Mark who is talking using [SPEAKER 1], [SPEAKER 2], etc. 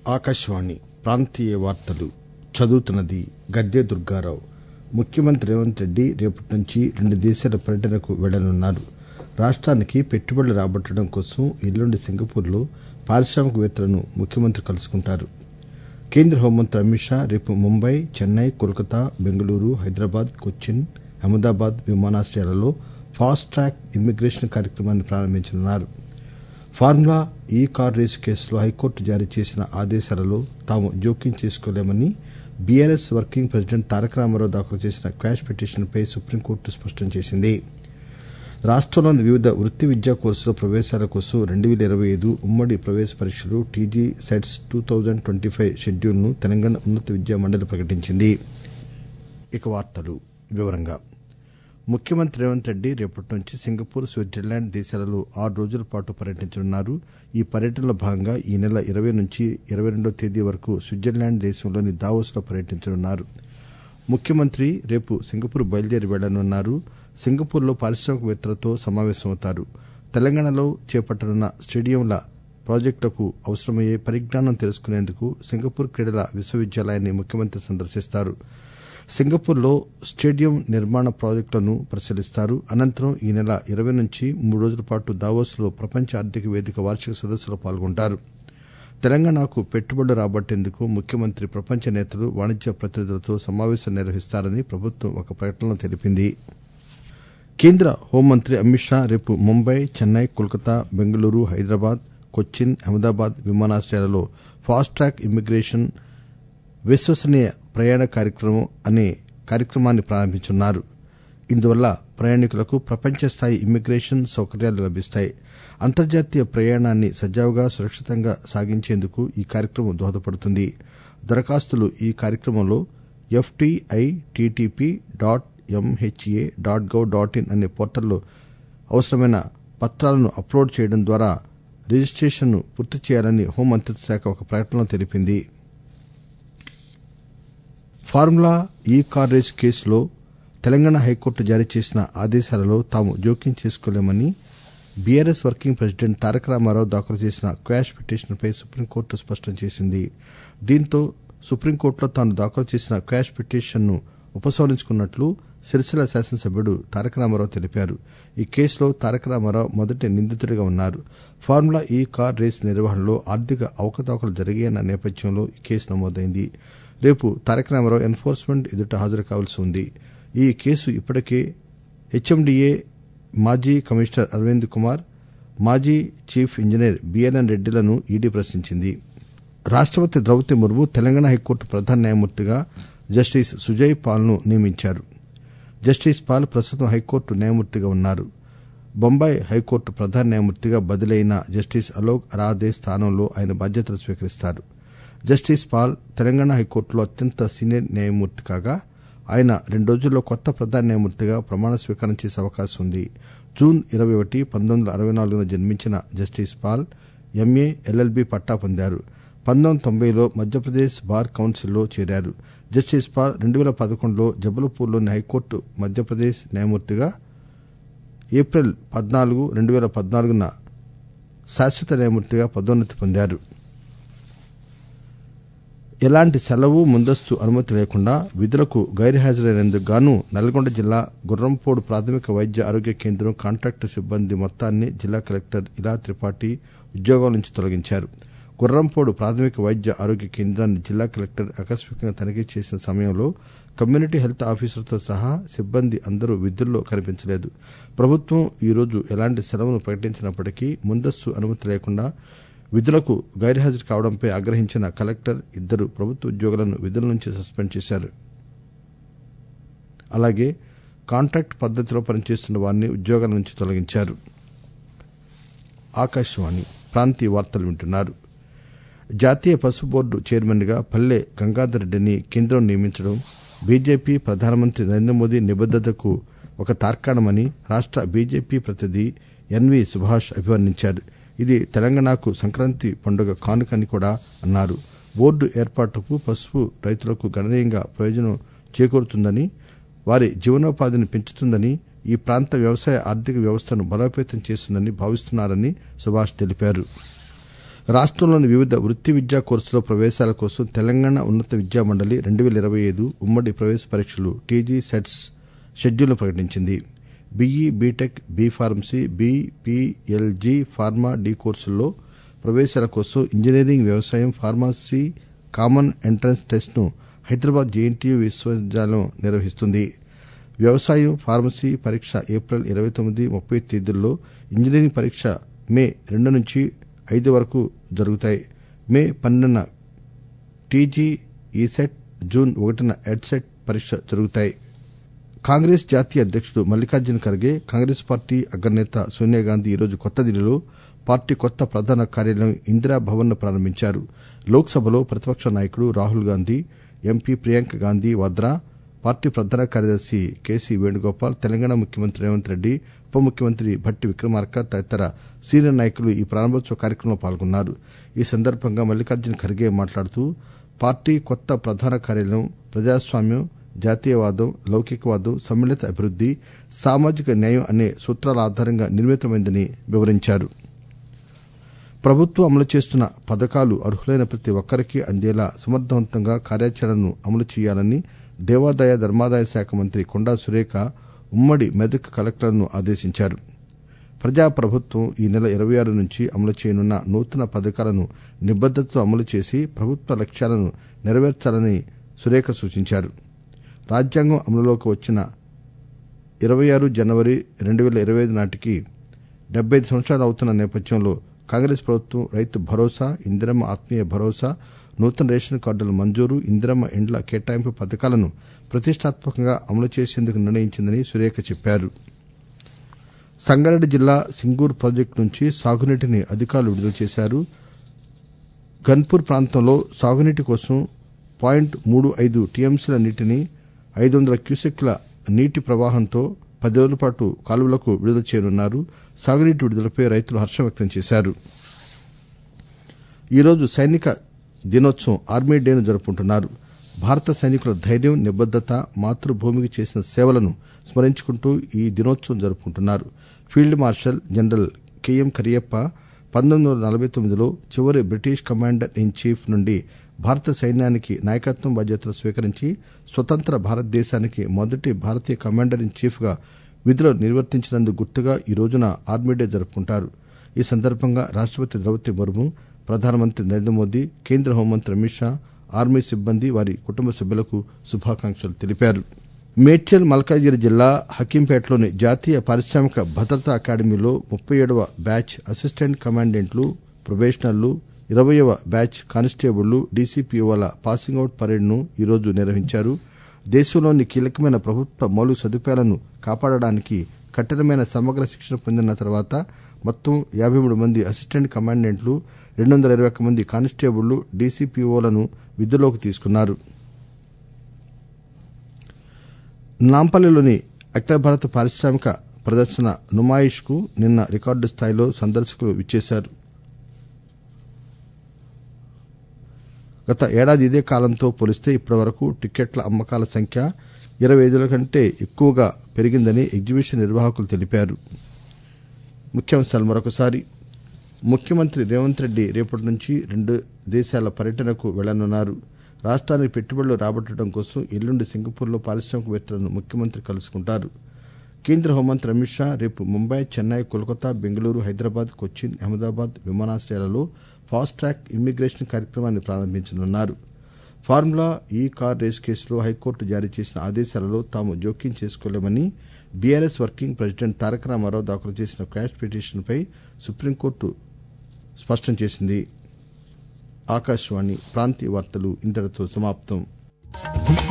[SPEAKER 1] ఆకాశవాణి ప్రాంతీయ వార్తలు చదువుతున్నది గద్దె దుర్గారావు ముఖ్యమంత్రి రేవంత్ రెడ్డి రేపటి నుంచి రెండు దేశాల పర్యటనకు వెళ్లనున్నారు రాష్టానికి పెట్టుబడులు రాబట్టడం కోసం ఎల్లుండి సింగపూర్లో పారిశ్రామికవేత్తలను ముఖ్యమంత్రి కలుసుకుంటారు కేంద్ర హోంమంత్రి అమిత్ షా రేపు ముంబై చెన్నై కోల్కతా బెంగళూరు హైదరాబాద్ కొచ్చిన్ అహ్మదాబాద్ విమానాశ్రయాలలో ఫాస్ట్ ట్రాక్ ఇమ్మిగ్రేషన్ కార్యక్రమాన్ని ప్రారంభించనున్నారు ఫార్ములా ఈ కార్ రేసు కేసులో హైకోర్టు జారీ చేసిన ఆదేశాలలో తాము జోక్యం చేసుకోలేమని BRS working president Taraka Rama Rao దాఖలు చేసిన క్వాష్ పిటిషన్పై సుప్రీంకోర్టు స్పష్టం చేసింది రాష్టంలోని వివిధ వృత్తి విద్యా కోర్సుల ప్రవేశాల కోసం రెండు పేల ఇరవై ఐదు ఉమ్మడి ప్రవేశ పరీక్షలు TG CETs two thousand twenty five షెడ్యూల్ను తెలంగాణ ఉన్నత విద్యా మండలి ప్రకటించింది ఇక వార్తలు వివరంగా ముఖ్యమంత్రి రేవంత్ రెడ్డి రేపటి నుంచి సింగపూర్ స్విట్జర్లాండ్ దేశాలలో ఆరు రోజుల పాటు పర్యటించనున్నారు ఈ పర్యటనలో భాగంగా ఈ నెల ఇరవై నుంచి ఇరవై రెండో తేదీ వరకు స్విట్జర్లాండ్ దేశంలోని దావోస్ లో పర్యటించనున్నారు ముఖ్యమంత్రి రేపు సింగపూర్ బయలుదేరి వెళ్లనున్నారు సింగపూర్ లో పారిశ్రామికవేత్తలతో సమావేశమవుతారు తెలంగాణలో చేపట్టనున్న స్టేడియంల ప్రాజెక్టులకు అవసరమయ్యే పరిజ్ఞానం తెలుసుకునేందుకు సింగపూర్ క్రీడల విశ్వవిద్యాలయాన్ని ముఖ్యమంత్రి సందర్శిస్తారు సింగపూర్ లో స్టేడియం నిర్మాణ ప్రాజెక్టులను పరిశీలిస్తారు అనంతరం ఈ నెల ఇరవై నుంచి మూడు రోజుల పాటు దావోస్ లో ప్రపంచ ఆర్థిక వేదిక వార్షిక సదస్సులో పాల్గొంటారు తెలంగాణకు పెట్టుబడులు రాబట్టేందుకు ముఖ్యమంత్రి ప్రపంచ నేతలు వాణిజ్య ప్రతినిధులతో సమావేశం నిర్వహిస్తారని ప్రభుత్వం ఒక ప్రకటనలో తెలిపింది కేంద్ర హోంమంత్రి అమిత్ షా రేపు ముంబై చెన్నై కోల్కతా బెంగళూరు హైదరాబాద్ కొచ్చిన్ అహ్మదాబాద్ విమానాశ్రయాలలో ఫాస్ట్ ట్రాక్ ఇమ్మిగ్రేషన్ విశ్వసనీయ ప్రయాణ కార్యక్రమం అనే కార్యక్రమాన్ని ప్రారంభించనున్నారు ఇందువల్ల ప్రయాణికులకు ప్రపంచ స్థాయి ఇమ్మిగ్రేషన్ సౌకర్యాలు లభిస్తాయి అంతర్జాతీయ ప్రయాణాన్ని సజావుగా సురక్షితంగా సాగించేందుకు ఈ కార్యక్రమం దోహదపడుతుంది దరఖాస్తులు ఈ కార్యక్రమంలో FTI TTP dot MHA dot gov dot in అనే పోర్టల్లో అవసరమైన పత్రాలను అప్లోడ్ చేయడం ద్వారా రిజిస్టేషన్ను పూర్తి చేయాలని హోంమంత్రిత్వ శాఖ ఒక ప్రకటనలో తెలిపింది ఫార్ములా ఈ కార్ రేసు కేసులో తెలంగాణ హైకోర్టు జారీ చేసిన ఆదేశాలలో తాము జోక్యం చేసుకోలేమని BRS working president Taraka Rama Rao దాఖలు చేసిన క్వాష్ పిటిషన్పై సుప్రీంకోర్టు స్పష్టం చేసింది దీంతో సుప్రీంకోర్టులో తాను దాఖలు చేసిన క్వాష్ పిటిషన్ను ఉపసంహరించుకున్నట్లు సిరిసిల్ల శాసనసభ్యుడు తారక రామారావు తెలిపారు ఈ కేసులో తారక రామారావు మొదటి నిందితుడిగా ఉన్నారు ఫార్ములా ఈ కార్ రేస్ నిర్వహణలో ఆర్థిక అవకతవకలు జరిగాయన్న నేపథ్యంలో ఈ కేసు నమోదైంది రేపు తారక రామారావు ఎన్ఫోర్స్మెంట్ ఎదుట హాజరు కావాల్సి ఉంది ఈ కేసు ఇప్పటికే హెచ్ఎండిఏ మాజీ కమిషనర్ అరవింద్ కుమార్ మాజీ చీఫ్ ఇంజనీర్ బిఎన్ఎన్ రెడ్డిలను ఈడీ ప్రశ్నించింది రాష్టపతి ద్రౌపది ముర్ము తెలంగాణ హైకోర్టు ప్రధాన న్యాయమూర్తిగా జస్టిస్ సుజయ్ పాల్ ను నియమించారు జస్టిస్ పాల్ ప్రస్తుతం హైకోర్టు న్యాయమూర్తిగా ఉన్నారు బొంబాయి హైకోర్టు ప్రధాన న్యాయమూర్తిగా బదిలైన జస్టిస్ అలోక్ అరాధే స్థానంలో ఆయన బాధ్యతలు స్వీకరిస్తారు జస్టిస్ పాల్ తెలంగాణ హైకోర్టులో అత్యంత సీనియర్ న్యాయమూర్తి కాగా ఆయన రెండు రోజుల్లో కొత్త ప్రధాన న్యాయమూర్తిగా ప్రమాణ స్వీకారం చేసే అవకాశం ఉంది జూన్ ఇరవై ఒకటి పంతొమ్మిది వందల అరవై నాలుగున జన్మించిన జస్టిస్ పాల్ ఎంఏ ఎల్ఎల్బి పట్టా పొందారు పంతొమ్మిది వందల తొంభైలో మధ్యప్రదేశ్ బార్ కౌన్సిల్లో చేరారు జస్టిస్ పాల్ రెండు పేల పదకొండులో జబల్పూర్లోని హైకోర్టు మధ్యప్రదేశ్ న్యాయమూర్తిగా ఏప్రిల్ పద్నాలుగు రెండు పేల పద్నాలుగున శాశ్వత న్యాయమూర్తిగా పదోన్నతి పొందారు ఎలాంటి సెలవు ముందస్తు అనుమతి లేకుండా విధులకు గైర్హాజరైనందుకు గాను నల్గొండ జిల్లా గుర్రంపోడు ప్రాథమిక వైద్య ఆరోగ్య కేంద్రం కాంట్రాక్టు సిబ్బంది మొత్తాన్ని జిల్లా కలెక్టర్ ఇలా త్రిపాఠి ఉద్యోగాల నుంచి తొలగించారు గుర్రంపోడు ప్రాథమిక వైద్య ఆరోగ్య కేంద్రాన్ని జిల్లా కలెక్టర్ ఆకస్మికంగా తనిఖీ చేసిన సమయంలో కమ్యూనిటీ హెల్త్ ఆఫీసర్తో సహా సిబ్బంది అందరూ విధుల్లో కనిపించలేదు ప్రభుత్వం ఈరోజు ఎలాంటి సెలవును ప్రకటించినప్పటికీ ముందస్తు అనుమతి లేకుండా విధులకు గైర్హాజరు కావడంపై ఆగ్రహించిన కలెక్టర్ ఇద్దరు ప్రభుత్వ ఉద్యోగులను విధుల నుంచి సస్పెండ్ చేశారు అలాగే కాంట్రాక్ట్ పద్దతిలో పనిచేస్తున్న వారిని ఉద్యోగాల నుంచి తొలగించారు ఆకాశవాణి ప్రాంతీయ వార్తలు వింటున్నారు జాతీయ పసుపు బోర్డు చైర్మన్ గా పల్లె గంగాధర్ రెడ్డిని కేంద్రం నియమించడం బీజేపీ ప్రధానమంత్రి నరేంద్ర మోదీ నిబద్దతకు ఒక తార్కాణమని రాష్ట బీజేపీ ప్రతినిధి ఎన్వి సుభాష్ అభివర్ణించారు ఇది తెలంగాణకు సంక్రాంతి పండుగ కానుక అని కూడా అన్నారు బోర్డు ఏర్పాటుకు పసుపు రైతులకు గణనీయంగా ప్రయోజనం చేకూరుతుందని వారి జీవనోపాధిని పెంచుతుందని ఈ ప్రాంత వ్యవసాయ ఆర్థిక వ్యవస్థను బలోపేతం చేస్తుందని భావిస్తున్నారని సుభాష్ తెలిపారు రాష్టంలోని వివిధ వృత్తి విద్యా కోర్సుల ప్రవేశాల కోసం తెలంగాణ ఉన్నత విద్యా మండలి రెండు వేల ఇరవై ఐదు ఉమ్మడి ప్రవేశ పరీక్షలు టీజీ సెట్స్ షెడ్యూల్ను ప్రకటించింది బీఈ బీటెక్ బీ ఫార్మసీ బీపీఎల్జీ ఫార్మా డి కోర్సుల్లో ప్రవేశాల కోసం ఇంజనీరింగ్ వ్యవసాయం ఫార్మసీ కామన్ ఎంట్రన్స్ టెస్ట్ను హైదరాబాద్ జేఎన్టీయూ విశ్వవిద్యాలయం నిర్వహిస్తుంది వ్యవసాయం ఫార్మసీ పరీక్ష ఏప్రిల్ ఇరవై తొమ్మిది ముప్పై తేదీల్లో ఇంజనీరింగ్ పరీక్ష మే రెండు నుంచి ఐదు వరకు జరుగుతాయి మే పన్నెండున టీజీ ఈసెట్ జూన్ ఒకటిన ఎడ్సెట్ పరీక్ష జరుగుతాయి కాంగ్రెస్ జాతీయ అధ్యక్షుడు మల్లికార్జున ఖర్గే కాంగ్రెస్ పార్టీ అగ్రనేత సోనియాగాంధీ ఈరోజు కొత్త ఢిల్లీలో పార్టీ కొత్త ప్రధాన కార్యాలయం ఇందిరాభవన్ ను ప్రారంభించారు లోక్ సభలో ప్రతిపక్ష నాయకుడు రాహుల్ గాంధీ ఎంపీ ప్రియాంక గాంధీ వాద్రా పార్టీ ప్రధాన కార్యదర్శి కేసీ వేణుగోపాల్ తెలంగాణ ముఖ్యమంత్రి రేవంత్ రెడ్డి ఉప ముఖ్యమంత్రి భట్టి విక్రమార్క తదితర సీనియర్ నాయకులు ఈ ప్రారంభోత్సవ కార్యక్రమంలో పాల్గొన్నారు ఈ సందర్భంగా మల్లికార్జున ఖర్గే మాట్లాడుతూ పార్టీ కొత్త ప్రధాన కార్యాలయం ప్రజాస్వామ్యం జాతీయవాదం లౌకికవాదం సమ్మిళిత అభివృద్ది సామాజిక న్యాయం అనే సూత్రాల ఆధారంగా నిర్మితమైందని వివరించారు ప్రభుత్వం అమలు చేస్తున్న పథకాలు అర్హులైన ప్రతి ఒక్కరికి అందేలా సమర్థవంతంగా కార్యాచరణను అమలు చేయాలని దేవాదాయ ధర్మాదాయ శాఖ మంత్రి కొండా సురేఖ ఉమ్మడి మెదక్ కలెక్టర్లను ఆదేశించారు ప్రజాప్రభుత్వం ఈ నెల ఇరవై ఆరు నుంచి అమలు చేయనున్న నూతన పథకాలను నిబద్దతతో అమలు చేసి ప్రభుత్వ లక్ష్యాలను నెరవేర్చాలని సురేఖ సూచించారు రాజ్యాంగం అమలులోకి వచ్చిన ఇరవై ఆరు జనవరి రెండు వేల ఇరవై ఐదు నాటికి డెబ్బై ఐదు సంవత్సరాలు అవుతున్న నేపథ్యంలో కాంగ్రెస్ ప్రభుత్వం రైతు భరోసా ఇందిరమ్మ ఆత్మీయ భరోసా నూతన రేషన్ కార్డుల మంజూరు ఇందిరమ్మ ఇండ్ల కేటాయింపు పథకాలను ప్రతిష్టాత్మకంగా అమలు చేసేందుకు నిర్ణయించిందని సురేఖ చెప్పారు సంగారెడ్డి జిల్లా సింగూరు ప్రాజెక్టు నుంచి సాగునీటిని అధికారులు విడుదల చేశారు గన్పూర్ ప్రాంతంలో సాగునీటి కోసం పాయింట్ మూడు ఐదు టీఎంసీల నీటిని ఐదు వందల క్యూసెక్ల నీటి ప్రవాహంతో పది రోజుల పాటు కాలువలకు విడుదల చేయనున్నారు సాగునీటి విడుదలపై రైతులు హర్షం వ్యక్తం చేశారు ఈరోజు సైనిక దినోత్సవం ఆర్మీ డేను జరుపుకుంటున్నారు భారత సైనికుల ధైర్యం నిబద్దత మాతృభూమికి చేసిన సేవలను స్మరించుకుంటూ ఈ దినోత్సవం జరుపుకుంటున్నారు field marshal general KM Cariappa పంతొమ్మిది వందల నలభై తొమ్మిదిలో చివరి బ్రిటిష్ కమాండర్ ఇన్ చీఫ్ నుండి భారత సైన్యానికి నాయకత్వం బాధ్యతలు స్వీకరించి స్వతంత్ర భారతదేశానికి మొదటి భారతీయ కమాండర్ ఇన్ చీఫ్ గా విధులు నిర్వర్తించినందుకు గుర్తుగా ఈ రోజున ఆర్మీ డే జరుపుకుంటారు ఈ సందర్భంగా రాష్టపతి ద్రౌపది ముర్ము ప్రధానమంత్రి నరేంద్ర మోదీ కేంద్ర హోంమంత్రి అమిత్ షా ఆర్మీ సిబ్బంది వారి కుటుంబ సభ్యులకు శుభాకాంక్షలు తెలిపారు మేడ్చల్ మల్కాజిగిరి జిల్లా హకీంపేటలోని జాతీయ పారిశ్రామిక భద్రతా అకాడమీలో ముప్పై ఏడవ బ్యాచ్ అసిస్టెంట్ కమాండెంట్లు ప్రొబేషనర్లు ఇరవయవ బ్యాచ్ కానిస్టేబుళ్లు డీసీపీఓల పాసింగ్ అవుట్ పరేడ్ను ఈరోజు నిర్వహించారు దేశంలోని కీలకమైన ప్రభుత్వ మౌలిక సదుపాయాలను కాపాడడానికి కఠినమైన సమగ్ర శిక్షణ పొందిన తర్వాత మొత్తం యాబై మూడు మంది అసిస్టెంట్ కమాండెంట్లు రెండు వందల ఇరవై ఒక్క మంది కానిస్టేబుళ్లు డీసీపీఓలను విధుల్లోకి తీసుకున్నారు నాంపల్లిలోని అఖిల భారత పారిశ్రామిక ప్రదర్శన నుమాయిష్ కు నిన్న రికార్డు స్థాయిలో సందర్శకులు విచ్చేశారు గత ఏడాది ఇదే కాలంతో పోలిస్తే ఇప్పటి వరకు టిక్కెట్ల అమ్మకాల సంఖ్య ఇరవై ఐదుల కంటే ఎక్కువగా పెరిగిందని ఎగ్జిబిషన్ నిర్వాహకులు తెలిపారు ముఖ్యాంశాలు మరొకసారి ముఖ్యమంత్రి రేవంత్ రెడ్డి రేపటి నుంచి రెండు దేశాల పర్యటనకు వెళ్లనున్నారు రాష్ట్రానికి పెట్టుబడులు రాబట్టడం కోసం ఎల్లుండి సింగపూర్లో పారిశ్రామికవేత్తలను ముఖ్యమంత్రి కలుసుకుంటారు కేంద్ర హోంమంత్రి అమిత్ షా రేపు ముంబై చెన్నై కోల్కతా బెంగళూరు హైదరాబాద్ కొచ్చిన్ అహ్మదాబాద్ విమానాశ్రయాలలో ఫాస్ట్ ట్రాక్ ఇమ్మిగ్రేషన్ కార్యక్రమాన్ని ప్రారంభించనున్నారు ఫార్ములా ఈ కార్ రేసు కేసులో హైకోర్టు జారీ చేసిన ఆదేశాలలో తాము జోక్యం చేసుకోలేమని BRS working president Taraka Rama Rao దాఖలు చేసిన క్వాష్ పిటిషన్పై సుప్రీంకోర్టు స్పష్టం చేసింది ఆకాశవాణి ప్రాంతీయ వార్తలు ఇంతటితో సమాప్తం